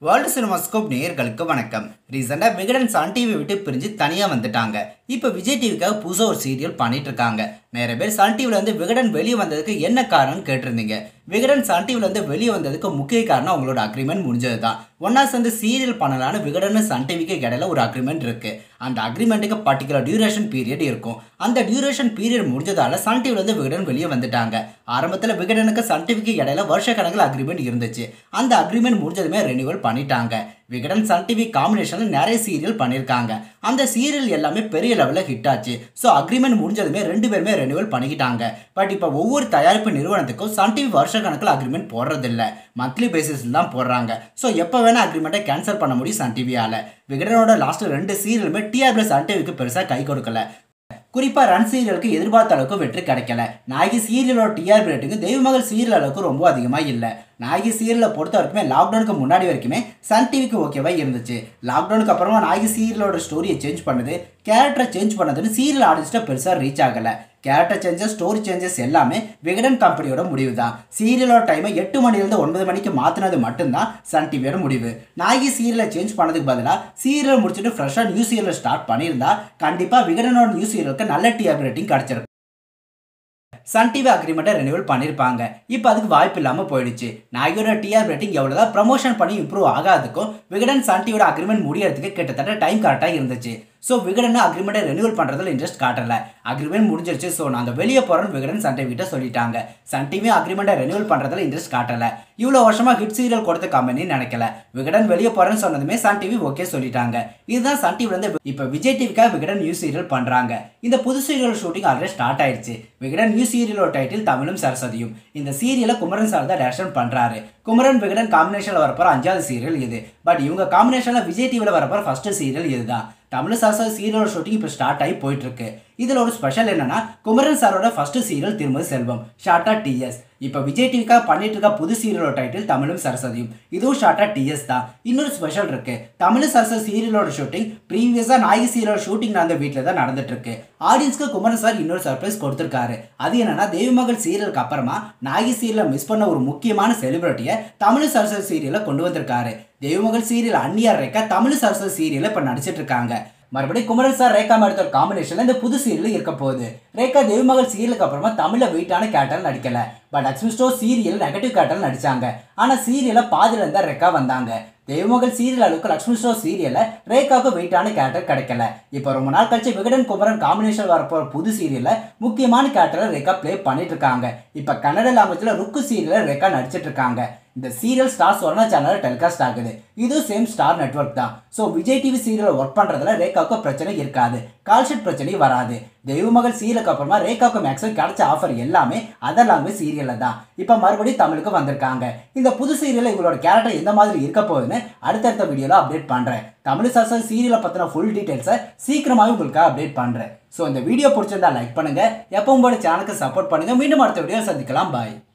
world cinemascope நேயர்களுக்கு வணக்கம் ரீசெண்டாக விகடன் சன் டிவி விட்டு பிரிஞ்சு தனியாக வந்துட்டாங்க இப்போ விஜய் டிவிக்காக புதுசாக ஒரு சீரியல் பண்ணிட்டு இருக்காங்க நிறைய பேர் சன் டிவியில் வந்து விகடன் வெளியே வந்ததுக்கு என்ன காரணம்னு கேட்டிருந்தீங்க விகடன் சன் டிவியில் வந்து வெளியே வந்ததுக்கு முக்கிய காரணம் அவங்களோட அக்ரிமெண்ட் முடிஞ்சது தான் ஒன்றா சேர்ந்து சீரியல் பண்ணலான்னு விகடன் சன் டிவிக்கு இடையில ஒரு அக்ரிமெண்ட் இருக்கு அந்த அக்ரிமெண்ட்டுக்கு பர்டிகுலர் டியூரேஷன் பீரியட் இருக்கும் அந்த டியூரேஷன் பீரியட் முடிஞ்சதால சன் டிவில இருந்து விகடன் வெளியே வந்துட்டாங்க ஆரம்பத்தில் விகடனுக்கு சன் டிவிக்கு இடையில வருஷ கணக்கில் அக்ரிமெண்ட் இருந்துச்சு அந்த அக்ரிமெண்ட் முடிஞ்சதுமே ரெனியூவல் பண்ணிட்டாங்க விகடன் சன் டிவி காம்பினேஷனில் நிறைய சீரியல் பண்ணியிருக்காங்க அந்த சீரியல் எல்லாமே பெரிய லெவலில் ஹிட் ஆச்சு ஸோ அக்ரிமெண்ட் முடிஞ்சதுமே ரெண்டு பேருமே ரெனியூவல் பண்ணிக்கிட்டாங்க பட் இப்போ ஒவ்வொரு தயாரிப்பு நிறுவனத்துக்கும் சன் டிவி வருஷ கணக்கில் அக்ரிமெண்ட் போடுறதில்ல மந்த்லி பேசிஸில் தான் போடுறாங்க ஸோ எப்போ வேணால் அக்ரிமெண்ட்டை கேன்சல் பண்ண முடியும் சன் டிவியால் விகடனோட லாஸ்ட் ரெண்டு சீரியலுமே டிஆர்பிஎஸ் சன் டிவிக்கு பெருசாக கை கொடுக்கல குறிப்பாக ரன் சீரியலுக்கு எதிர்பார்த்த அளவுக்கு வெற்றி கிடைக்கல நாயகி சீரியலோட டிஆர்பி ரேட்டிங் தெய்வமகள் சீரியல் அளவுக்கு ரொம்ப அதிகமாக இல்லை நாயகி சீரியலை பொறுத்த வரைக்குமே லாக்டவுனுக்கு முன்னாடி வரைக்குமே சன் டிவிக்கு ஓகேவா இருந்துச்சு லாக்டவுனுக்கு அப்புறமா நாயகி சீரியலோட ஸ்டோரியை சேஞ்ச் பண்ணுது கேரக்டரை சேஞ்ச் பண்ணதுன்னு சீரியல் ஆடியன்ஸ்ட்டை பெருசாக ரீச் ஆகலை கேரக்டர் சேஞ்சஸ் ஸ்டோரி சேஞ்சஸ் எல்லாமே விகடன் கம்பெனியோட முடிவு தான் சீரியலோட டைமை எட்டு மணிலேருந்து ஒன்பது மணிக்கு மாற்றினது மட்டும்தான் சன் டிவியோட முடிவு நாயகி சீரியலை சேஞ்ச் பண்ணதுக்கு பதிலாக சீரியல் முடிச்சுட்டு ஃப்ரெஷ்ஷாக நியூ சீரியல் ஸ்டார்ட் பண்ணியிருந்தா கண்டிப்பாக விகடனோட நியூ சீரியலுக்கு நல்ல டிஆர்பி ரேட்டிங் கிடச்சிருக்கும் சன் டிவி அக்ரிமெண்ட்டை ரெனியூவல் பண்ணியிருப்பாங்க இப்போ அதுக்கு வாய்ப்பு இல்லாமல் போயிடுச்சு நாயகோட டிஆர் ரேட்டிங் எவ்வளோதான் ப்ரமோஷன் பண்ணி இம்ப்ரூவ் ஆகாதுக்கும் விகடன் சன் டிவியோட அக்ரிமெண்ட் முடியறதுக்கு கிட்டத்தட்ட டைம் கரெக்டாக இருந்துச்சு ஸோ விகடன் அக்ரிமெண்ட்டை ரெனியூவல் பண்ணுறதுல இன்ட்ரெஸ்ட் காட்டலை அக்ரிமெண்ட் முடிஞ்சிருச்சு ஸோ நாங்கள் வெளியே போகிறோன்னு விகடன் சன் டிவி கிட்ட சொல்லிட்டாங்க சன் டிவி அக்ரிமெண்ட்டை ரெனியூவல் பண்ணுறதுல இன்ட்ரெஸ்ட் காட்டலை இவ்வளோ வருஷமாக ஹிட் சீரியல் கொடுத்த கம்பெனி நினைக்கல விகடன் வெளியே போகிறேன்னு சொன்னதுமே சன் டிவி ஓகே சொல்லிட்டாங்க இதுதான் சன் டிவிலேருந்து இப்போ விஜய் டிவிக்காக விகடன் நியூ சீரியல் பண்ணுறாங்க இந்த புது சீரியல் ஷூட்டிங் ஆல்ரெடி ஸ்டார்ட் ஆயிடுச்சு விகடன் நியூ சீரியலோட டைட்டில் தமிழும் சரஸ்வதியும் இந்த சீரியலை குமரன் சார் தான் டேரக்ஷன் பண்ணுறாரு குமரன் விகடன் காம்பினேஷனில் வரப்போகிற அஞ்சாவது சீரியல் இது பட் இவங்க காம்பினேஷனில் விஜய் டிவியில் வரப்போகிற ஃபஸ்ட்டு சீரியல் இதுதான் தமிழ் சரஸ்வதி சீரியலோட ஷூட்டிங் இப்போ ஸ்டார்ட் ஆகி போயிட்டு இருக்கு இதில் ஒரு ஸ்பெஷல் என்னன்னா குமரன் சாரோட ஃபர்ஸ்ட் சீரியல் திருமதி செல்வம் ஷார்ட்டா டிஎஸ் இப்போ விஜய் டிவிக்காக பண்ணிட்டு இருக்க புது சீரியலோட டைட்டில் தமிழும் சரஸ்வதியும் இதுவும் ஷார்ட்டா டிஎஸ் தான் இன்னொரு ஸ்பெஷல் இருக்கு தமிழ் சரஸ்வதி சீரியலோட ஷூட்டிங் ப்ரீவியஸாக நாயகி சீரியலோட ஷூட்டிங் நடந்த வீட்டில் தான் நடந்துட்டு இருக்கு ஆடியன்ஸ்க்கு குமரன் சார் இன்னொரு சர்ப்ரைஸ் கொடுத்துருக்காரு அது என்னன்னா தேவிமகள் சீரியலுக்கு அப்புறமா நாயகி சீரியலை மிஸ் பண்ண ஒரு முக்கியமான செலிபிரிட்டியை தமிழ் சரஸ்வதி சீரியலை கொண்டு வந்திருக்காரு தெய்வமகள் சீரியல் அந்நியார் ரேக்கா தமிழ் சரஸ்வதி சீரியலை இப்போ நடிச்சிட்டு இருக்காங்க மறுபடியும் குமரன் சார் ரேகா மேடத்தோட காம்பினேஷன்ல இந்த புது சீரியல் இருக்க போகுது ரேகா தெய்வமகள் சீரியலுக்கு அப்புறமா தமிழ்ல வெயிட்டான கேரக்டர் நடிக்கல but Lakshmi store serial negative character நடிச்சாங்க ஆனா சீரியலை பாதியில இருந்தா ரேகா வந்தாங்க தெய்வமகள் சீரியல் அளவுக்கு லக்ஷ்மி ஸ்டோர் சீரியல்ல ரேகாவுக்கு வெயிட்டான கேரக்டர் கிடைக்கல இப்போ ரொம்ப நாள் கழிச்சு விகடன் குமரன் காம்பினேஷன் வரப்போற புது சீரியல்ல முக்கியமான கேரக்டரை ரேகா ப்ளே பண்ணிட்டு இருக்காங்க இப்போ கன்னட லாங்குவேஜ்ல ருக்கு சீரியல்ல ரேகா நடிச்சிட்டு இருக்காங்க இந்த சீரியல் ஸ்டார் சொர்ணா சேனலில் டெலிகாஸ்ட் ஆகுது இதுவும் சேம் ஸ்டார் நெட்ஒர்க் தான் so Vijay TV serial work பண்ணுறதுல ரேகாவுக்கு பிரச்சனை இருக்காது கால்ஷீட் பிரச்சனையும் வராது தெய்வமகள் சீரியலுக்கு அப்புறமா ரேகாவுக்கு மேக்ஸிமம் கிடைச்ச ஆஃபர் எல்லாமே அதர் லாங்குவேஜ் சீரியலில் தான் இப்போ மறுபடியும் தமிழுக்கு வந்திருக்காங்க இந்த புது சீரியலில் இவங்களோட கேரக்டர் எந்த மாதிரி இருக்க போகுதுன்னு அடுத்தடுத்த வீடியோவில் அப்டேட் பண்ணுறேன் தமிழ் சரஸ்வதி சீரியலை பற்றின ஃபுல் டீட்டெயில்ஸை சீக்கிரமாகவே உங்களுக்காக அப்டேட் பண்ணுறேன் ஸோ இந்த வீடியோ பிடிச்சிருந்தா லைக் பண்ணுங்கள் எப்பவும் போல சேனலுக்கு சப்போர்ட் பண்ணுங்கள் மீண்டும் அடுத்த வீடியோ சந்திக்கலாம் பாய்